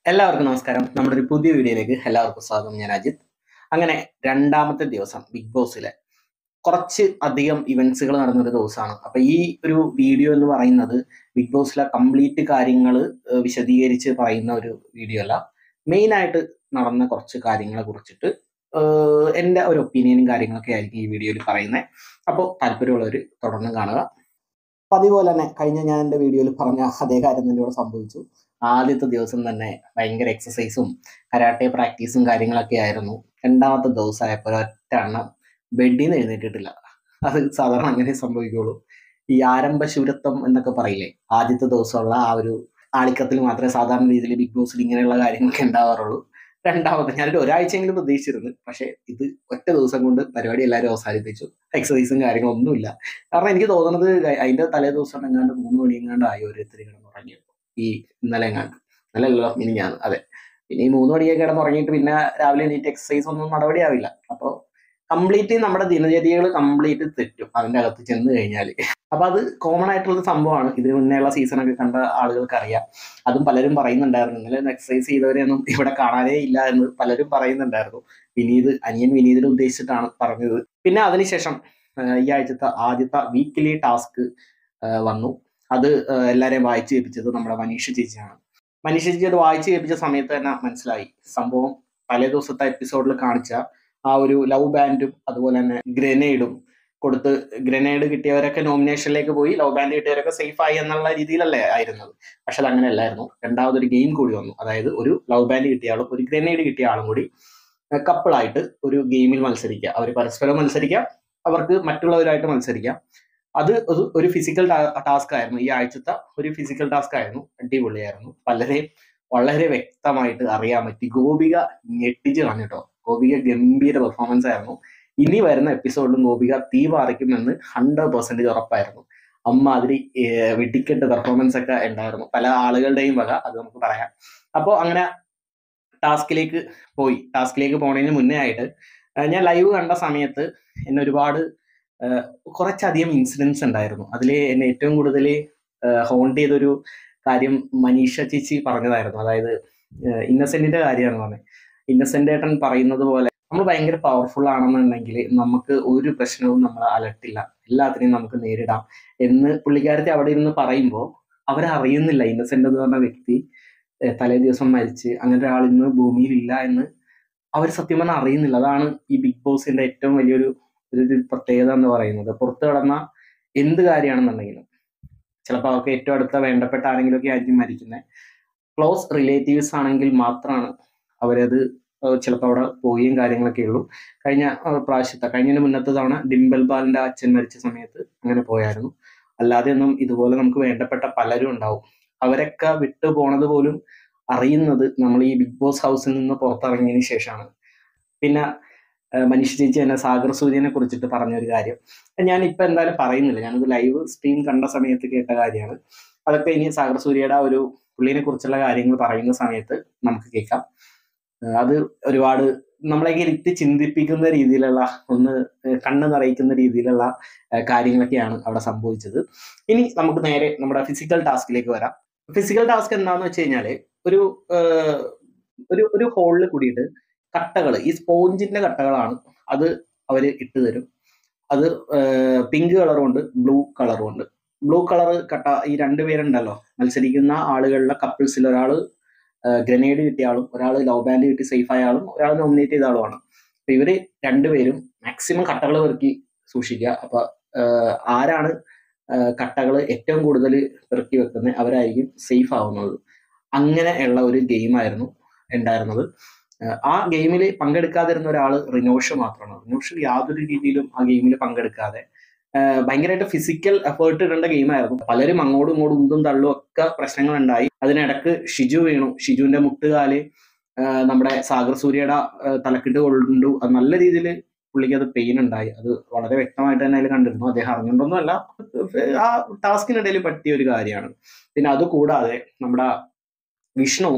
എല്ലാവർക്കും നമസ്കാരം നമ്മുടെ ഒരു പുതിയ വീഡിയോയിലേക്ക് എല്ലാവർക്കും സ്വാഗതം ഞാൻ അജിത് അങ്ങനെ രണ്ടാമത്തെ ദിവസം ബിഗ് ബോസിലെ കുറച്ച് അധികം ഇവന്റ്സുകൾ നടന്നൊരു ദിവസമാണ് അപ്പൊ ഈ ഒരു വീഡിയോ എന്ന് പറയുന്നത് ബിഗ് ബോസിലെ കംപ്ലീറ്റ് കാര്യങ്ങൾ വിശദീകരിച്ച് പറയുന്ന ഒരു വീഡിയോ അല്ല മെയിൻ ആയിട്ട് നടന്ന കുറച്ച് കാര്യങ്ങളെ കുറിച്ചിട്ട് ഏഹ് എൻ്റെ ഒരു ഒപ്പീനിയനും കാര്യങ്ങളൊക്കെ ആയിരിക്കും ഈ വീഡിയോയിൽ പറയുന്നത് അപ്പോൾ താല്പര്യമുള്ളവർ തുടർന്ന് കാണുക അപ്പൊ അതുപോലെ തന്നെ കഴിഞ്ഞ ഞാൻ എൻ്റെ വീഡിയോയിൽ പറഞ്ഞ അതേ കാര്യം തന്നെ ഇവിടെ സംഭവിച്ചു ആദ്യത്തെ ദിവസം തന്നെ ഭയങ്കര എക്സസൈസും കരാട്ടെ പ്രാക്ടീസും കാര്യങ്ങളൊക്കെ ആയിരുന്നു രണ്ടാമത്തെ ദിവസമായപ്പോൾ ഒറ്റ എണ്ണം ബെഡിൽ നിന്ന് എഴുന്നേറ്റിട്ടില്ല അത് സാധാരണ അങ്ങനെ സംഭവിക്കുള്ളൂ ഈ ആരംഭ ശൂരത്വം എന്നൊക്കെ പറയില്ലേ ആദ്യത്തെ ദിവസമുള്ള ആ ഒരു ആളിക്കത്തിൽ മാത്രമേ സാധാരണ രീതിയിൽ ബിഗ് ബോസിൽ ഇങ്ങനെയുള്ള കാര്യങ്ങളൊക്കെ ഉണ്ടാവാറുള്ളൂ രണ്ടാമത്തെ ഞാനൊരു ഒരാഴ്ചയെങ്കിലും പ്രതീക്ഷിച്ചിരുന്നു പക്ഷേ ഇത് ഒറ്റ ദിവസം കൊണ്ട് പരിപാടി എല്ലാവരും അവസാനിപ്പിച്ചു എക്സസൈസും കാര്യങ്ങളും ഒന്നുമില്ല കാരണം എനിക്ക് തോന്നുന്നത് അതിന്റെ തലേ ദിവസം എങ്ങാണ്ട് മൂന്ന് മണി എങ്ങാണ്ട് ആയി ഓരോരുത്തർ കിടന്നുറങ്ങിയപ്പോൾ ഈ ഇന്നലെ എങ്ങാണ്ട് ഇന്നലെ അല്ലല്ലോ ഇനി ഞാൻ അതെ പിന്നെ ഈ മൂന്ന് മണിയൊക്കെ കിടന്നുറങ്ങിയിട്ട് പിന്നെ രാവിലെ എണീറ്റ് എക്സസൈസ് ഒന്നും നടപടിയാവില്ല അപ്പോൾ കംപ്ലീറ്റ് നമ്മുടെ ദിനചര്യകൾ കംപ്ലീറ്റ് തെറ്റും അതിന്റെ അകത്ത് ചെന്ന് കഴിഞ്ഞാൽ അപ്പൊ അത് കോമൺ ആയിട്ടുള്ള സംഭവമാണ് ഇതിന് മുന്നേയുള്ള സീസണൊക്കെ കണ്ട ആളുകൾക്ക് അറിയാം അതും പലരും പറയുന്നുണ്ടായിരുന്നു ഇന്നലെ എക്സസൈസ് ചെയ്തവരെയൊന്നും ഇവിടെ കാണാനേ ഇല്ല എന്ന് പലരും പറയുന്നുണ്ടായിരുന്നു വിനീത് അനിയൻ വിനീതിനെ ഉദ്ദേശിച്ചിട്ടാണ് പറഞ്ഞത് പിന്നെ അതിനുശേഷം ആഹ് ഈ ആഴ്ചത്തെ ആദ്യത്തെ വീക്കിലി ടാസ്ക് വന്നു അത് ആഹ് എല്ലാരെയും വായിച്ചു കേൾപ്പിച്ചത് നമ്മുടെ മനീഷ ചേച്ചിയാണ് മനീഷ ചേച്ചി അത് വായിച്ചു കേൾപ്പിച്ച സമയത്ത് തന്നെ മനസ്സിലായി സംഭവം തലേ ദിവസത്തെ എപ്പിസോഡിൽ കാണിച്ച ആ ഒരു ലവ് ബാൻഡും അതുപോലെ തന്നെ ഗ്രനേഡും കൊടുത്ത് ഗ്രനേഡ് കിട്ടിയവരൊക്കെ നോമിനേഷനിലേക്ക് പോയി ലവ് ബാൻഡ് കിട്ടിയവരൊക്കെ സേഫ് ആയി എന്നുള്ള രീതിയിലല്ലേ ആയിരുന്നത് പക്ഷെ അത് അങ്ങനെയല്ലായിരുന്നു രണ്ടാമതൊരു ഗെയിം കൂടി വന്നു അതായത് ഒരു ലവ് ബാൻഡ് കിട്ടിയ ആളും ഒരു ഗ്രനേഡ് കിട്ടിയ ആളും കൂടി കപ്പിളായിട്ട് ഒരു ഗെയിമിൽ മത്സരിക്കുക അവർ പരസ്പരം മത്സരിക്കാം അവർക്ക് മറ്റുള്ളവരായിട്ട് മത്സരിക്കാം അത് ഒരു ഒരു ഫിസിക്കൽ ടാസ്ക് ആയിരുന്നു ഈ ആഴ്ചത്തെ ഒരു ഫിസിക്കൽ ടാസ്ക് ആയിരുന്നു അടിപൊളിയായിരുന്നു പലരെയും വളരെ വ്യക്തമായിട്ട് അറിയാൻ പറ്റി ഗോപിക ഞെട്ടിച്ച് കളഞ്ഞിട്ടോ ഗോപിക ഗംഭീര പെർഫോമൻസ് ആയിരുന്നു ഇനി വരുന്ന എപ്പിസോഡിലും ഗോപിക തീ പാറിക്കുമെന്ന് ഹൺഡ്രഡ് പെർസെന്റേജ് ഉറപ്പായിരുന്നു അമ്മാതിരി ഏർ വെടിക്കെട്ട് പെർഫോമൻസ് ഒക്കെ ഉണ്ടായിരുന്നു പല ആളുകളുടെയും വക അത് നമുക്ക് പറയാം അപ്പോൾ അങ്ങനെ ടാസ്കിലേക്ക് പോയി ടാസ്കിലേക്ക് പോണതിന് മുന്നേ ആയിട്ട് ആ, ഞാൻ ലൈവ് കണ്ട സമയത്ത് എന്നെ ഒരുപാട് ആ, കുറച്ചധികം ഇൻസിഡൻസ് ഉണ്ടായിരുന്നു അതിൽ എന്നെ ഏറ്റവും കൂടുതൽ ഹോണ്ട് ചെയ്തൊരു കാര്യം മനീഷ ചേച്ചി പറഞ്ഞതായിരുന്നു അതായത് ഇന്നസെന്റിന്റെ കാര്യമാണ് പറഞ്ഞത് ഇന്നസെന്റ് ഏട്ടൻ പറയുന്നത് പോലെ നമ്മൾ ഭയങ്കര പവർഫുൾ ആണെന്നുണ്ടെങ്കിൽ നമുക്ക് ഒരു പ്രശ്നവും നമ്മളെ അലട്ടില്ല എല്ലാത്തിനെയും നമുക്ക് നേരിടാം എന്ന് പുള്ളിക്കാരത്തെ അവിടെ ഇരുന്ന് പറയുമ്പോൾ അവരറിയുന്നില്ല ഇന്നസെന്റ് എന്ന് പറഞ്ഞ വ്യക്തി ഏഹ് തലേ ദിവസം മരിച്ച് അങ്ങനെ ഒരാൾ ഇന്ന് ഭൂമിയിലില്ല എന്ന് അവർ സത്യം പറഞ്ഞാൽ അറിയുന്നില്ല അതാണ് ഈ ബിഗ് ബോസിന്റെ ഏറ്റവും വലിയൊരു ഒരു ഒരു പ്രത്യേകത എന്ന് പറയുന്നത് പുറത്തു കടന്ന എന്ത് കാര്യമാണെന്നുണ്ടെങ്കിലും ചിലപ്പോൾ അവർക്ക് ഏറ്റവും അടുത്ത വേണ്ടപ്പെട്ട ആരെങ്കിലും ഒക്കെ ആയിരിക്കും മരിക്കുന്നത് ക്ലോസ് റിലേറ്റീവ്സ് ആണെങ്കിൽ മാത്രമാണ് അവരത് ചിലപ്പോൾ അവിടെ പോവുകയും കാര്യങ്ങളൊക്കെ ഉള്ളൂ കഴിഞ്ഞ ഏഹ് പ്രാവശ്യത്തെ കഴിഞ്ഞതിന് മുന്നത്തെ തവണ ഡിംബൽ ബാലിന്റെ അച്ഛൻ മരിച്ച സമയത്ത് അങ്ങനെ പോയായിരുന്നു അല്ലാതെ ഒന്നും ഇതുപോലെ നമുക്ക് വേണ്ടപ്പെട്ട പലരും ഉണ്ടാവും അവരൊക്കെ വിട്ടു പോണത് പോലും അറിയുന്നത് നമ്മൾ ഈ ബിഗ് ബോസ് ഹൗസിൽ നിന്ന് പുറത്തിറങ്ങിയതിന് ശേഷമാണ് പിന്നെ ഏഹ് മനീഷ ചേച്ചി തന്നെ സാഗർ സൂര്യനെ കുറിച്ചിട്ട് പറഞ്ഞൊരു കാര്യം ഞാൻ ഇപ്പൊ എന്തായാലും പറയുന്നില്ല ഞാനത് ലൈവ് സ്ട്രീം കണ്ട സമയത്ത് കേട്ട കാര്യമാണ് അതൊക്കെ ഇനി സാഗർ സൂര്യയുടെ ആ ഒരു പുള്ളിനെ കുറിച്ചുള്ള കാര്യങ്ങൾ പറയുന്ന സമയത്ത് നമുക്ക് കേൾക്കാം ഏഹ് അത് ഒരുപാട് നമ്മളെയൊക്കെ ഇരുത്തി ചിന്തിപ്പിക്കുന്ന രീതിയിലുള്ള ഒന്ന് ഏഹ് കണ്ണ് നിറയിക്കുന്ന രീതിയിലുള്ള ഏഹ് കാര്യങ്ങളൊക്കെയാണ് അവിടെ സംഭവിച്ചത് ഇനി നമുക്ക് നേരെ നമ്മുടെ ഫിസിക്കൽ ടാസ്കിലേക്ക് വരാം ഫിസിക്കൽ ടാസ്ക് എന്താന്ന് വെച്ച് കഴിഞ്ഞാല് ഒരു ഏഹ് ഒരു ഒരു ഹോളിൽ കൂടിയിട്ട് കട്ടകൾ ഈ സ്പോഞ്ചിന്റെ കട്ടകളാണ് അത് അവര് ഇട്ട് തരും അത് പിങ്ക് കളറും ഉണ്ട് ബ്ലൂ കളറും ഉണ്ട് ബ്ലൂ കളർ കട്ട ഈ രണ്ടുപേരുണ്ടല്ലോ മത്സരിക്കുന്ന ആളുകളുടെ കപ്പിൾസിൽ ഒരാൾ ഗ്രനേഡ് കിട്ടിയ ആളും ഒരാൾ ലവ് ബാൻഡ് കിട്ടി സേഫ് ആയ ആളും ഒരാൾ നോമിനേറ്റ് ചെയ്ത ആളുമാണ് അപ്പൊ ഇവര് രണ്ടുപേരും മാക്സിമം കട്ടകൾ പെറുക്കി സൂക്ഷിക്കുക അപ്പൊ ഏഹ് ആരാണ് കട്ടകൾ ഏറ്റവും കൂടുതൽ പെറുക്കി വെക്കുന്നത് അവരായിരിക്കും സേഫ് ആവുന്നത് അങ്ങനെയുള്ള ഒരു ഗെയിമായിരുന്നു ഉണ്ടായിരുന്നത് ഏഹ് ആ ഗെയിമിൽ പങ്കെടുക്കാതിരുന്ന ഒരാൾ റിനോഷ് മാത്രമാണ് റിനോഷ് യാതൊരു രീതിയിലും ആ ഗെയിമിൽ പങ്കെടുക്കാതെ ഏഹ് ഭയങ്കരമായിട്ട് ഫിസിക്കൽ എഫേർട്ട് ഇടേണ്ട ഗെയിമായിരുന്നു പലരും അങ്ങോട്ടും ഇങ്ങോട്ടും ഉന്തും തള്ളും ഒക്കെ പ്രശ്നങ്ങൾ ഉണ്ടായി അതിനിടക്ക് ഷിജു വീണു ഷിജുവിന്റെ മുട്ടുകാല് ഏഹ് നമ്മുടെ സാഗർ സൂര്യയുടെ ഏഹ് തലക്കിട്ട് കൊണ്ടു അത് നല്ല രീതിയിൽ പുള്ളിക്ക് അത് പെയിൻ ഉണ്ടായി അത് വളരെ വ്യക്തമായിട്ട് തന്നെ അതിൽ കണ്ടിരുന്നു അദ്ദേഹം അറിഞ്ഞിട്ടൊന്നുമല്ല ആ ടാസ്കിനിടയിൽ പറ്റിയ ഒരു കാര്യമാണ് പിന്നെ അത് കൂടാതെ നമ്മുടെ വിഷ്ണു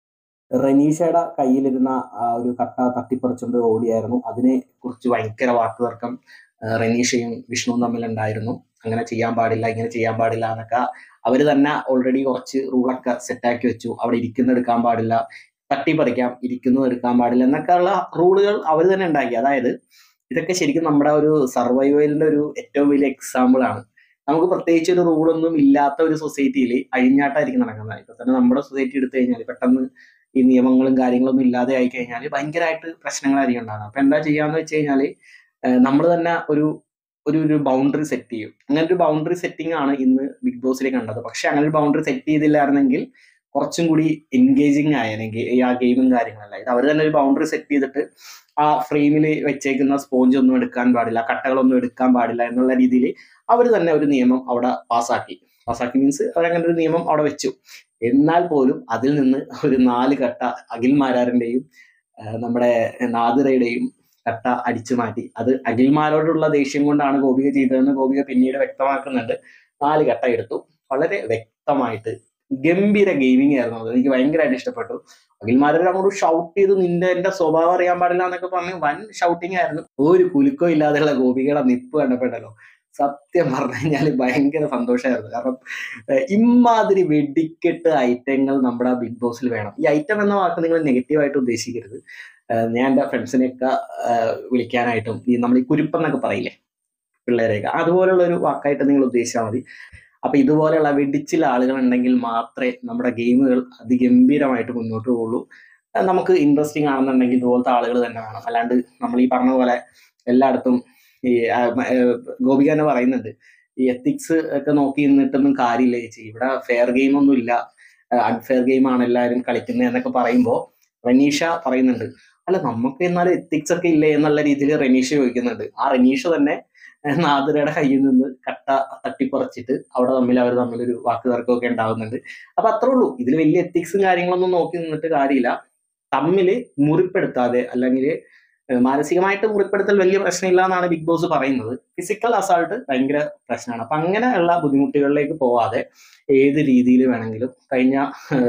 റനീഷയുടെ കയ്യിലിരുന്ന ആ ഒരു കട്ട തട്ടിപ്പറിച്ചുകൊണ്ട് ഓടിയായിരുന്നു അതിനെ കുറിച്ച് ഭയങ്കര വാക്കുതർക്കം ആ, റനീഷയും വിഷ്ണുവും തമ്മിൽ ഉണ്ടായിരുന്നു അങ്ങനെ ചെയ്യാൻ പാടില്ല ഇങ്ങനെ ചെയ്യാൻ പാടില്ല എന്നൊക്കെ അവർ തന്നെ ഓൾറെഡി കുറച്ച് റൂളൊക്കെ സെറ്റാക്കി വെച്ചു അവിടെ ഇരിക്കുന്ന എടുക്കാൻ പാടില്ല തട്ടിപ്പറിക്കാം ഇരിക്കുന്നത് എടുക്കാൻ പാടില്ല എന്നൊക്കെയുള്ള റൂളുകൾ അവർ തന്നെ ഉണ്ടാക്കി അതായത് ഇതൊക്കെ ശരിക്കും നമ്മുടെ ഒരു സർവൈവലിന്റെ ഒരു ഏറ്റവും വലിയ എക്സാമ്പിൾ ആണ് നമുക്ക് പ്രത്യേകിച്ച് ഒരു റൂളൊന്നും ഇല്ലാത്ത ഒരു സൊസൈറ്റിയിൽ അഴിഞ്ഞാട്ടായിരിക്കും നടക്കുന്നത് ഇപ്പൊ തന്നെ നമ്മുടെ സൊസൈറ്റി എടുത്തു കഴിഞ്ഞാൽ പെട്ടെന്ന് ഈ നിയമങ്ങളും കാര്യങ്ങളൊന്നും ഇല്ലാതെ ആയി കഴിഞ്ഞാൽ ഭയങ്കരമായിട്ട് പ്രശ്നങ്ങളായിരിക്കും ഉണ്ടാകുന്നത് അപ്പൊ എന്താ ചെയ്യാന്ന് വെച്ച് കഴിഞ്ഞാൽ നമ്മൾ തന്നെ ഒരു ഒരു ഒരു ബൗണ്ടറി സെറ്റ് ചെയ്യും അങ്ങനെ ഒരു ബൗണ്ടറി സെറ്റിംഗ് ആണ് ഇന്ന് ബിഗ് ബോസിൽ കണ്ടത് പക്ഷെ അങ്ങനെ ഒരു ബൗണ്ടറി സെറ്റ് ചെയ്തില്ലായിരുന്നെങ്കിൽ കുറച്ചും കൂടി എൻഗേജിങ് ആയെങ്കിൽ ഈ ആ ഗെയിമും കാര്യങ്ങളല്ല ഇത് അവർ തന്നെ ഒരു ബൗണ്ടറി സെറ്റ് ചെയ്തിട്ട് ആ ഫ്രെയിമിൽ വെച്ചേക്കുന്ന സ്പോഞ്ച് ഒന്നും എടുക്കാൻ പാടില്ല കട്ടകളൊന്നും എടുക്കാൻ പാടില്ല എന്നുള്ള രീതിയിൽ അവർ തന്നെ ഒരു നിയമം അവിടെ പാസ്സാക്കി പാസ്സാക്കി മീൻസ് അവരങ്ങനെ ഒരു നിയമം അവിടെ വെച്ചു എന്നാൽ പോലും അതിൽ നിന്ന് ഒരു നാല് കട്ട അഖിൽമാരാറിന്റെയും നമ്മുടെ നാദിറയുടെയും കട്ട അടിച്ചു മാറ്റി അത് അഖിൽമാരോടുള്ള ദേഷ്യം കൊണ്ടാണ് ഗോപിക ചെയ്തതെന്ന് ഗോപിക പിന്നീട് വ്യക്തമാക്കുന്നുണ്ട് നാല് കട്ട എടുത്തു വളരെ വ്യക്തമായിട്ട് ഗംഭീര ഗെയിമിംഗ് ആയിരുന്നു അത് എനിക്ക് ഭയങ്കരമായിട്ട് ഇഷ്ടപ്പെട്ടു അഖിൽമാരെ അങ്ങോട്ട് ഷൗട്ട് ചെയ്ത് നിന്റെ എന്റെ സ്വഭാവം അറിയാൻ പാടില്ല എന്നൊക്കെ പറഞ്ഞ് വൻ ഷൗട്ടിങ് ആയിരുന്നു ഒരു കുലുക്കോ ഇല്ലാതെയുള്ള ഗോപികയുടെ നിപ്പ് കണ്ടപ്പെട്ടല്ലോ സത്യം പറഞ്ഞു കഴിഞ്ഞാൽ ഭയങ്കര സന്തോഷമായിരുന്നു കാരണം ഇമാതിരി വെടിക്കെട്ട് ഐറ്റങ്ങൾ നമ്മുടെ ബിഗ് ബോസിൽ വേണം ഈ ഐറ്റം എന്ന വാക്ക് നിങ്ങൾ നെഗറ്റീവായിട്ട് ഉദ്ദേശിക്കരുത് ഞാൻ എൻ്റെ ഫ്രണ്ട്സിനെയൊക്കെ വിളിക്കാനായിട്ടും ഈ നമ്മൾ ഈ കുരുപ്പെന്നൊക്കെ പറയില്ലേ പിള്ളേരെയൊക്കെ അതുപോലുള്ള ഒരു വാക്കായിട്ട് നിങ്ങൾ ഉദ്ദേശിച്ചാൽ മതി അപ്പൊ ഇതുപോലെയുള്ള വെടിച്ചിൽ ആളുകൾ ഉണ്ടെങ്കിൽ മാത്രമേ നമ്മുടെ ഗെയിമുകൾ അതിഗംഭീരമായിട്ട് മുന്നോട്ട് പോകുള്ളൂ നമുക്ക് ഇൻട്രസ്റ്റിംഗ് ആണെന്നുണ്ടെങ്കിൽ ഇതുപോലത്തെ ആളുകൾ തന്നെ വേണം അല്ലാണ്ട് നമ്മൾ ഈ പറഞ്ഞ പോലെ എല്ലായിടത്തും ഈ ഗോപിക തന്നെ പറയുന്നുണ്ട് ഈ എത്തിക്സ് ഒക്കെ നോക്കി നിന്നിട്ടൊന്നും കാര്യമില്ല ചേച്ചി ഇവിടെ ഫെയർ ഗെയിം ഒന്നും ഇല്ല അൺഫെയർ ഗെയിമാണ് എല്ലാവരും കളിക്കുന്നത് എന്നൊക്കെ പറയുമ്പോൾ റനീഷ പറയുന്നുണ്ട് അല്ല നമുക്ക് എന്നാലും എത്തിക്സ് ഒക്കെ ഇല്ലേ എന്നുള്ള രീതിയിൽ റനീഷ ചോദിക്കുന്നുണ്ട് ആ റനീഷ തന്നെ നാദിരയുടെ കയ്യിൽ നിന്ന് കട്ട തട്ടിപ്പറിച്ചിട്ട് അവിടെ തമ്മിൽ അവർ തമ്മിലൊരു വാക്ക് തർക്കമൊക്കെ ഉണ്ടാവുന്നുണ്ട് അപ്പൊ അത്രേ ഉള്ളൂ ഇതിൽ വലിയ എത്തിക്സും കാര്യങ്ങളൊന്നും നോക്കി നിന്നിട്ട് കാര്യമില്ല തമ്മിൽ മുറിപ്പെടുത്താതെ അല്ലെങ്കിൽ മാനസികമായിട്ട് മുറിപ്പെടുത്തൽ വലിയ പ്രശ്നമില്ല എന്നാണ് ബിഗ് ബോസ് പറയുന്നത് ഫിസിക്കൽ അസാൾട്ട് ഭയങ്കര പ്രശ്നമാണ് അപ്പൊ അങ്ങനെയുള്ള ബുദ്ധിമുട്ടുകളിലേക്ക് പോവാതെ ഏത് രീതിയിൽ വേണമെങ്കിലും കഴിഞ്ഞ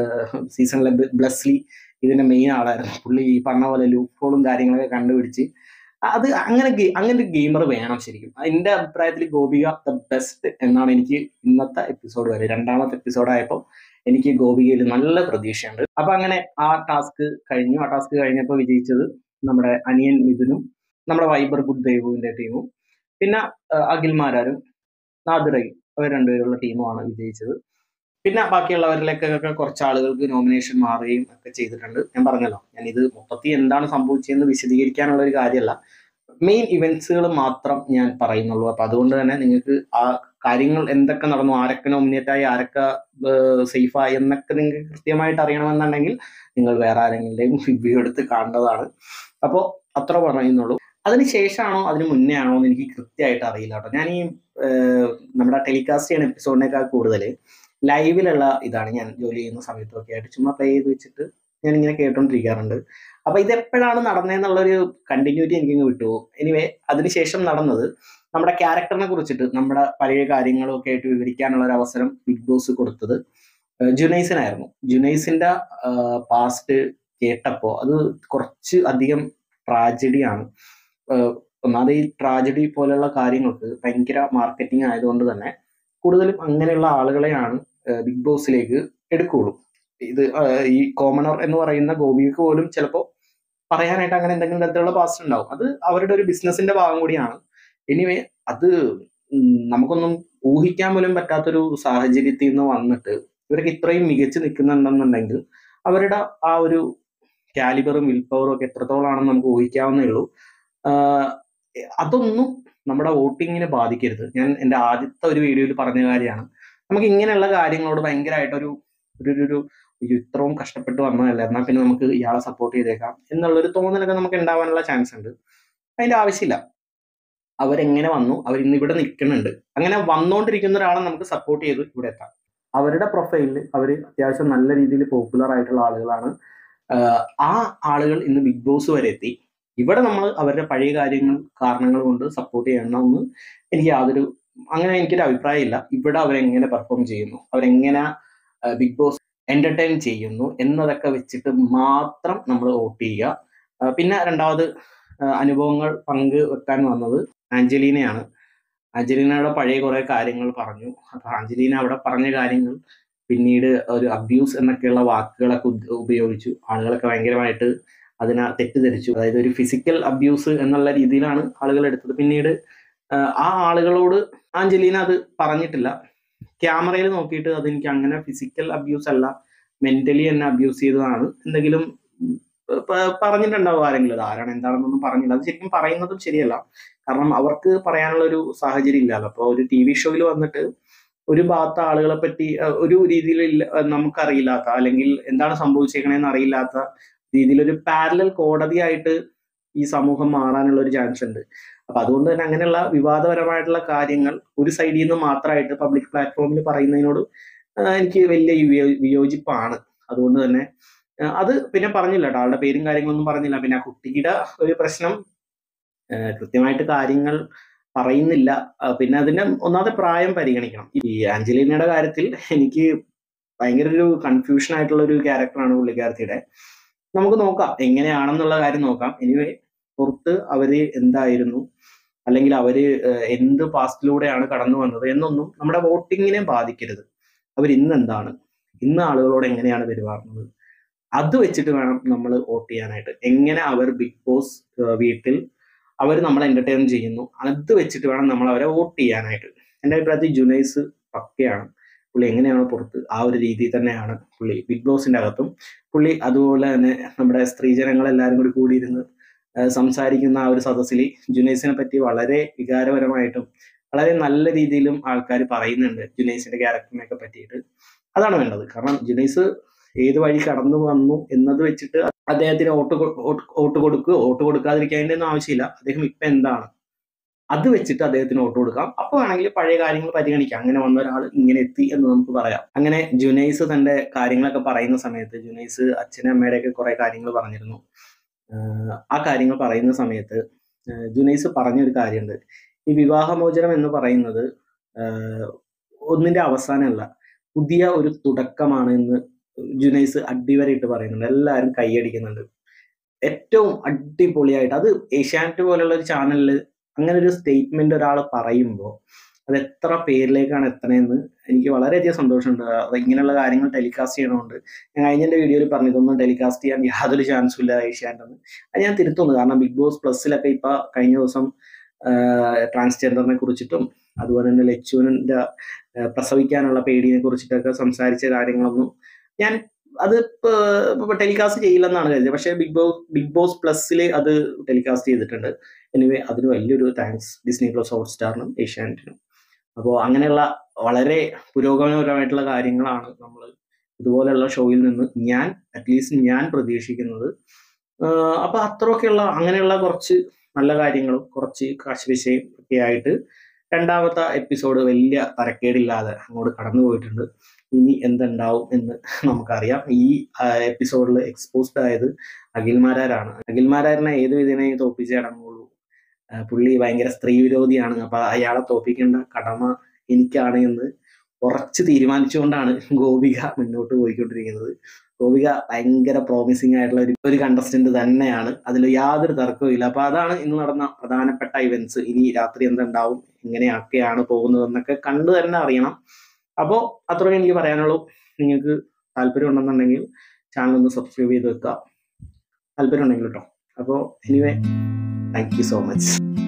സീസണിലെ ബ്ലസ്ലി ഇതിന്റെ മെയിൻ ആളായിരുന്നു പുള്ളി ഈ പറഞ്ഞ പോലെ ലൂപ്പ് ഹോളും കാര്യങ്ങളൊക്കെ കണ്ടുപിടിച്ച് അത് അങ്ങനെ അങ്ങനെ ഒരു ഗെയിമർ വേണം ശരിക്കും എന്റെ അഭിപ്രായത്തിൽ ഗോപിക ദ ബെസ്റ്റ് എന്നാണ് എനിക്ക് ഇന്നത്തെ എപ്പിസോഡ് വരെ രണ്ടാമത്തെ എപ്പിസോഡ് ആയപ്പോൾ എനിക്ക് ഗോപികയിൽ നല്ല പ്രതീക്ഷയുണ്ട് അപ്പൊ അങ്ങനെ ആ ടാസ്ക് കഴിഞ്ഞു ആ ടാസ്ക് കഴിഞ്ഞപ്പോൾ വിജയിച്ചത് നമ്മുടെ അനിയൻ മിഥുനും നമ്മുടെ വൈബർ ഗുഡ് ദേവുവിന്റെ ടീമും പിന്നെ അഖിൽമാരാരും നാദിറയും അവർ രണ്ടുപേരുള്ള ടീമുമാണ് വിജയിച്ചത് പിന്നെ ബാക്കിയുള്ളവരിലേക്കൊക്കെ കുറച്ച് ആളുകൾക്ക് നോമിനേഷൻ മാറുകയും ഒക്കെ ചെയ്തിട്ടുണ്ട് ഞാൻ പറഞ്ഞല്ലോ ഞാൻ ഇത് മൊത്തത്തിൽ എന്താണ് സംഭവിച്ചതെന്ന് വിശദീകരിക്കാനുള്ള ഒരു കാര്യമല്ല മെയിൻ ഇവന്റ്സുകൾ മാത്രം ഞാൻ പറയുന്നുള്ളൂ അപ്പൊ അതുകൊണ്ട് തന്നെ നിങ്ങൾക്ക് ആ കാര്യങ്ങൾ എന്തൊക്കെ നടന്നു ആരൊക്കെ നോമിനേറ്റ് ആയി ആരൊക്കെ സേഫ് ആയി എന്നൊക്കെ നിങ്ങൾക്ക് കൃത്യമായിട്ട് അറിയണമെന്നുണ്ടെങ്കിൽ നിങ്ങൾ വേറെ ആരെങ്കിലും റിവ്യൂ എടുത്ത് കാണേണ്ടതാണ് അപ്പോൾ അത്ര പറയുന്നുള്ളൂ അതിന് ശേഷമാണോ അതിന് മുന്നേ ആണോ എന്ന് എനിക്ക് കൃത്യമായിട്ട് അറിയില്ല കേട്ടോ ഞാൻ ഈ നമ്മുടെ ടെലികാസ്റ്റ് ചെയ്യുന്ന എപ്പിസോഡിനേക്കാൾ കൂടുതൽ ലൈവിലുള്ള ഇതാണ് ഞാൻ ജോലി ചെയ്യുന്ന സമയത്തൊക്കെ ആയിട്ട് ചുമ്മാ പ്ലേ ചെയ്ത് വെച്ചിട്ട് ഞാൻ ഇങ്ങനെ കേട്ടോണ്ടിരിക്കാറുണ്ട് അപ്പൊ ഇത് എപ്പോഴാണ് നടന്നതെന്നുള്ളൊരു കണ്ടിന്യൂറ്റി എനിക്കിങ്ങ് വിട്ടു എനിവേ അതിനുശേഷം നടന്നത് നമ്മുടെ ക്യാരക്ടറിനെ കുറിച്ചിട്ട് നമ്മുടെ പഴയ കാര്യങ്ങളും ഒക്കെ ആയിട്ട് വിവരിക്കാനുള്ള ഒരു അവസരം ബിഗ് ബോസ് കൊടുത്തത് ജുനൈസിനായിരുന്നു ജുനൈസിന്റെ പാസ്റ്റ് കേട്ടപ്പോൾ അത് കുറച്ച് അധികം ട്രാജഡിയാണ് ഒന്നാമത് ഈ ട്രാജഡി പോലെയുള്ള കാര്യങ്ങൾക്ക് ഭയങ്കര മാർക്കറ്റിംഗ് ആയതുകൊണ്ട് തന്നെ കൂടുതലും അങ്ങനെയുള്ള ആളുകളെയാണ് ബിഗ് ബോസിലേക്ക് എടുക്കുകയുള്ളൂ ഇത് ഈ കോമണർ എന്ന് പറയുന്ന ഗോപിക്ക് പോലും ചിലപ്പോൾ പറയാനായിട്ട് അങ്ങനെ എന്തെങ്കിലും തരത്തിലുള്ള പാസ്റ്റ് ഉണ്ടാവും അത് അവരുടെ ഒരു ബിസിനസിന്റെ ഭാഗം കൂടിയാണ് എനിവേ അത് നമുക്കൊന്നും ഊഹിക്കാൻ പോലും പറ്റാത്തൊരു സാഹചര്യത്തിൽ നിന്ന് വന്നിട്ട് ഇവരൊക്കെ ഇത്രയും മികച്ചു നിൽക്കുന്നുണ്ടെന്നുണ്ടെങ്കിൽ അവരുടെ ആ ഒരു കാലിബറും വിൽ പവറും ഒക്കെ എത്രത്തോളാണെന്ന് നമുക്ക് ഊഹിക്കാവുന്നേ ഉള്ളൂ അതൊന്നും നമ്മുടെ വോട്ടിങ്ങിനെ ബാധിക്കരുത് ഞാൻ എൻ്റെ ആദ്യത്തെ ഒരു വീഡിയോയിൽ പറഞ്ഞ കാര്യമാണ് നമുക്ക് ഇങ്ങനെയുള്ള കാര്യങ്ങളോട് ഭയങ്കരമായിട്ടൊരു ഒരു ഒരു ഒരു ഇത്രയും കഷ്ടപ്പെട്ട് വന്നതല്ല എന്നാൽ പിന്നെ നമുക്ക് ഇയാളെ സപ്പോർട്ട് ചെയ്തേക്കാം എന്നുള്ളൊരു തോന്നലൊക്കെ നമുക്ക് ഉണ്ടാവാനുള്ള ചാൻസ് ഉണ്ട് അതിന്റെ ആവശ്യമില്ല അവരെങ്ങനെ വന്നു അവർ ഇന്ന് ഇവിടെ നിൽക്കുന്നുണ്ട് അങ്ങനെ വന്നുകൊണ്ടിരിക്കുന്ന ഒരാളെ നമുക്ക് സപ്പോർട്ട് ചെയ്ത് ഇവിടെ എത്താം അവരുടെ പ്രൊഫൈലിൽ അവർ അത്യാവശ്യം നല്ല രീതിയിൽ പോപ്പുലർ ആയിട്ടുള്ള ആളുകളാണ് ആ ആളുകൾ ഇന്ന് ബിഗ് ബോസ് വരെ എത്തി ഇവിടെ നമ്മൾ അവരുടെ പഴയ കാര്യങ്ങൾ കാരണങ്ങൾ കൊണ്ട് സപ്പോർട്ട് ചെയ്യണമെന്ന് എനിക്ക് യാതൊരു അങ്ങനെ എനിക്കൊരു അഭിപ്രായമില്ല ഇവിടെ അവരെങ്ങനെ പെർഫോം ചെയ്യുന്നു അവരെങ്ങനെ ബിഗ് ബോസ് എന്റർടൈൻ ചെയ്യുന്നു എന്നതൊക്കെ വെച്ചിട്ട് മാത്രം നമ്മൾ വോട്ട് ചെയ്യുക പിന്നെ രണ്ടാമത് അനുഭവങ്ങൾ പങ്ക് വെക്കാൻ വന്നത് ആഞ്ചലീനയാണ് അഞ്ജലീനയുടെ പഴയ കുറെ കാര്യങ്ങൾ പറഞ്ഞു അപ്പൊ അഞ്ജലീന അവിടെ പറഞ്ഞ കാര്യങ്ങൾ പിന്നീട് ഒരു അബ്യൂസ് എന്നൊക്കെയുള്ള വാക്കുകളൊക്കെ ഉദ് ഉപയോഗിച്ചു ആളുകളൊക്കെ ഭയങ്കരമായിട്ട് അതിനെ തെറ്റിദ്ധരിച്ചു അതായത് ഒരു ഫിസിക്കൽ അബ്യൂസ് എന്നുള്ള രീതിയിലാണ് ആളുകൾ എടുത്തത് പിന്നീട് ആഹ് ആ ആളുകളോട് ആഞ്ചലീന അത് പറഞ്ഞിട്ടില്ല ക്യാമറയിൽ നോക്കിയിട്ട് അത് എനിക്ക് അങ്ങനെ ഫിസിക്കൽ അബ്യൂസ് അല്ല മെന്റലി എന്നെ അബ്യൂസ് ചെയ്തതാണ് എന്തെങ്കിലും ഉം, പ- പറഞ്ഞിട്ടുണ്ടാവും ആരെങ്കിലും അത് ആരാണ് എന്താണെന്നൊന്നും പറഞ്ഞില്ല അത് ശരിക്കും പറയുന്നതും ശരിയല്ല കാരണം അവർക്ക് പറയാനുള്ള ഒരു സാഹചര്യം ഇല്ലല്ലോ അപ്പോൾ ഒരു ടി വി ഷോയിൽ വന്നിട്ട് ഒരു ഭാഗത്ത് ആളുകളെ പറ്റി അഹ് ഒരു രീതിയിൽ ഇല്ല- അഹ് നമുക്കറിയില്ലാത്ത അല്ലെങ്കിൽ എന്താണ് സംഭവിച്ചേക്കണേന്ന് അറിയില്ലാത്ത രീതിയിൽ ഒരു പാരലൽ കോടതിയായിട്ട് ഈ സമൂഹം മാറാനുള്ള ഒരു ചാൻസ് ഉണ്ട് അപ്പൊ അതുകൊണ്ട് തന്നെ അങ്ങനെയുള്ള വിവാദപരമായിട്ടുള്ള കാര്യങ്ങൾ ഒരു സൈഡിൽ നിന്ന് മാത്രമായിട്ട് പബ്ലിക് പ്ലാറ്റ്ഫോമിൽ പറയുന്നതിനോട് ആഹ് എനിക്ക് വലിയ വിയോ- വിയോജിപ്പാണ് അതുകൊണ്ട് തന്നെ ആഹ് അത് പിന്നെ പറഞ്ഞില്ല കേട്ടോ ആളുടെ പേരും കാര്യങ്ങളൊന്നും പറഞ്ഞില്ല പിന്നെ ആ കുട്ടിയുടെ ഒരു പ്രശ്നം ആഹ് കൃത്യമായിട്ട് കാര്യങ്ങൾ പറയുന്നില്ല ആഹ് പിന്നെ അതിന്റെ ഒന്നാമത്തെ പ്രായം പരിഗണിക്കണം ഈ ആഞ്ചലീനയുടെ കാര്യത്തിൽ എനിക്ക് ഭയങ്കര ഒരു കൺഫ്യൂഷൻ ആയിട്ടുള്ള ഒരു ക്യാരക്ടറാണ് പുള്ളിക്കാരത്തിയുടെ നമുക്ക് നോക്കാം എങ്ങനെയാണെന്നുള്ള കാര്യം നോക്കാം എനിവേ പുറത്ത് അവര് എന്തായിരുന്നു അല്ലെങ്കിൽ അവര് ഏഹ് എന്ത് പാസ്റ്റിലൂടെയാണ് കടന്നു വന്നത് എന്നൊന്നും നമ്മുടെ വോട്ടിങ്ങിനെ ബാധിക്കരുത് അവർ ഇന്ന് എന്താണ് ഇന്ന് ആളുകളോട് എങ്ങനെയാണ് പെരുമാറുന്നത് അത് വെച്ചിട്ട് വേണം നമ്മൾ വോട്ട് ചെയ്യാനായിട്ട് എങ്ങനെ അവർ ബിഗ് ബോസ് ഏഹ് വീട്ടിൽ അവർ നമ്മളെ എന്റർടൈൻ ചെയ്യുന്നു അത് വെച്ചിട്ട് വേണം നമ്മൾ അവരെ വോട്ട് ചെയ്യാനായിട്ട് എൻ്റെ അഭിപ്രായത്തിൽ ജുനൈസ് പക്കയാണ് പുള്ളി എങ്ങനെയാണ് പുറത്ത് ആ ഒരു രീതിയിൽ തന്നെയാണ് പുള്ളി ബിഗ് ബോസിന്റെ അകത്തും പുള്ളി അതുപോലെ തന്നെ നമ്മുടെ സ്ത്രീജനങ്ങളെല്ലാവരും കൂടി കൂടിയിരുന്ന് ഏഹ് സംസാരിക്കുന്ന ആ ഒരു സദസ്സിൽ ജുനൈസിനെ പറ്റി വളരെ വികാരപരമായിട്ടും വളരെ നല്ല രീതിയിലും ആൾക്കാർ പറയുന്നുണ്ട് ജുനൈസിന്റെ ക്യാരക്ടറിനെ ഒക്കെ പറ്റിയിട്ട് അതാണ് വേണ്ടത് കാരണം ജുനൈസ് ഏത് വഴി കടന്നു വന്നു എന്നത് വെച്ചിട്ട് അദ്ദേഹത്തിന് വോട്ട് കൊ- വോട്ട് വോട്ട് കൊടുക്കുക വോട്ട് കൊടുക്കാതിരിക്കേണ്ട ഒന്നും ആവശ്യമില്ല അദ്ദേഹം ഇപ്പൊ എന്താണ് അത് വെച്ചിട്ട് അദ്ദേഹത്തിന് വോട്ട് കൊടുക്കാം അപ്പൊ വേണമെങ്കിൽ പഴയ കാര്യങ്ങൾ പരിഗണിക്കാം അങ്ങനെ വന്ന ഒരാൾ ഇങ്ങനെ എത്തി എന്ന് നമുക്ക് പറയാം അങ്ങനെ ജുനൈസ് തന്റെ കാര്യങ്ങളൊക്കെ പറയുന്ന സമയത്ത് ജുനൈസ് അച്ഛനും അമ്മയുടെയൊക്കെ കുറെ കാര്യങ്ങൾ പറഞ്ഞിരുന്നു ആഹ് ആ കാര്യങ്ങൾ പറയുന്ന സമയത്ത് ആഹ് ജുനൈസ് പറഞ്ഞൊരു കാര്യമുണ്ട് ഈ വിവാഹമോചനം എന്ന് പറയുന്നത് ആഹ് ഒന്നിന്റെ അവസാനമല്ല പുതിയ ഒരു തുടക്കമാണ് എന്ന് ജുനൈസ് അടിവരയിട്ട് പറയുന്നുണ്ട് എല്ലാവരും കൈയടിക്കുന്നുണ്ട് ഏറ്റവും അടിപൊളിയായിട്ട് അത് ഏഷ്യാനെറ്റ് പോലുള്ള ഒരു ചാനലിൽ അങ്ങനെ ഒരു സ്റ്റേറ്റ്മെന്റ് ഒരാൾ പറയുമ്പോൾ അത് എത്ര പേരിലേക്കാണ് എത്തണേന്ന് എനിക്ക് വളരെയധികം സന്തോഷമുണ്ട് അത് ഇങ്ങനെയുള്ള കാര്യങ്ങൾ ടെലികാസ്റ്റ് ചെയ്യണമുണ്ട് ഞാൻ കഴിഞ്ഞ വീഡിയോയിൽ പറഞ്ഞു ഇതൊന്നും ടെലികാസ്റ്റ് ചെയ്യാൻ യാതൊരു ചാൻസും ഇല്ല ഏഷ്യാനെറ്റ് എന്ന് അത് ഞാൻ തിരുത്തുന്നു കാരണം ബിഗ് ബോസ് പ്ലസിലൊക്കെ ഇപ്പൊ കഴിഞ്ഞ ദിവസം ട്രാൻസ്ജെൻഡറിനെ കുറിച്ചിട്ടും അതുപോലെ തന്നെ ലച്ചുവിന്റെ ആഹ് പ്രസവിക്കാനുള്ള പേടിയെ കുറിച്ചിട്ടൊക്കെ സംസാരിച്ച കാര്യങ്ങളൊന്നും ഞാൻ അത് ടെലികാസ്റ്റ് ചെയ്യില്ലെന്നാണ് കരുതിയത് പക്ഷേ ബിഗ് ബോസ് ബിഗ് ബോസ് പ്ലസ്സിൽ അത് ടെലികാസ്റ്റ് ചെയ്തിട്ടുണ്ട് എനിവേ അതിന് വലിയൊരു താങ്ക്സ് ഡിസ്നി പ്ലസ് ഹോട്ട് സ്റ്റാറിനും ഏഷ്യാനെറ്റിനും അപ്പോൾ അങ്ങനെയുള്ള വളരെ പുരോഗമനപരമായിട്ടുള്ള കാര്യങ്ങളാണ് നമ്മൾ ഇതുപോലെയുള്ള ഷോയിൽ നിന്ന് ഞാൻ അറ്റ്ലീസ്റ്റ് ഞാൻ പ്രതീക്ഷിക്കുന്നത് ആഹ് അപ്പൊ അത്രയൊക്കെയുള്ള അങ്ങനെയുള്ള കുറച്ച് നല്ല കാര്യങ്ങളും കുറച്ച് കാശുവിശയും ഒക്കെ ആയിട്ട് രണ്ടാമത്തെ എപ്പിസോഡ് വലിയ തരക്കേടില്ലാതെ അങ്ങോട്ട് കടന്നു പോയിട്ടുണ്ട് ഇനി എന്തുണ്ടാവും എന്ന് നമുക്കറിയാം ഈ എപ്പിസോഡിൽ എക്സ്പോസ്ഡ് ആയത് അഖിൽമാരാരാണ് അഖിൽമാരാരിനെ ഏത് വിധേനയും തോപ്പിച്ചേ അടങ്ങുള്ളൂ ആ, പുള്ളി ഭയങ്കര സ്ത്രീ വിരോധിയാണ് അപ്പൊ അയാളെ തോപ്പിക്കേണ്ട കടമ എനിക്കാണ് എന്ന് ഉറച്ച് തീരുമാനിച്ചുകൊണ്ടാണ് ഗോപിക മുന്നോട്ട് പോയിക്കൊണ്ടിരിക്കുന്നത് ഗോപിക ഭയങ്കര പ്രോമിസിങ് ആയിട്ടുള്ള ഒരു ഒരു കണ്ടസ്റ്റന്റ് തന്നെയാണ് അതിൽ യാതൊരു തർക്കവും ഇല്ല അപ്പൊ അതാണ് ഇന്ന് നടന്ന പ്രധാനപ്പെട്ട ഇവന്റ്സ് ഇനി രാത്രി എന്തുണ്ടാവും എങ്ങനെയൊക്കെയാണ് പോകുന്നത് എന്നൊക്കെ കണ്ടു തന്നെ അറിയണം അപ്പോൾ അത്രയും എനിക്ക് പറയാനുള്ളൂ നിങ്ങൾക്ക് താല്പര്യം ഉണ്ടെന്നുണ്ടെങ്കിൽ ചാനൽ ഒന്ന് സബ്സ്ക്രൈബ് ചെയ്ത് വെക്കുക താല്പര്യം ഉണ്ടെങ്കിൽ കേട്ടോ അപ്പോൾ anyway thank you so much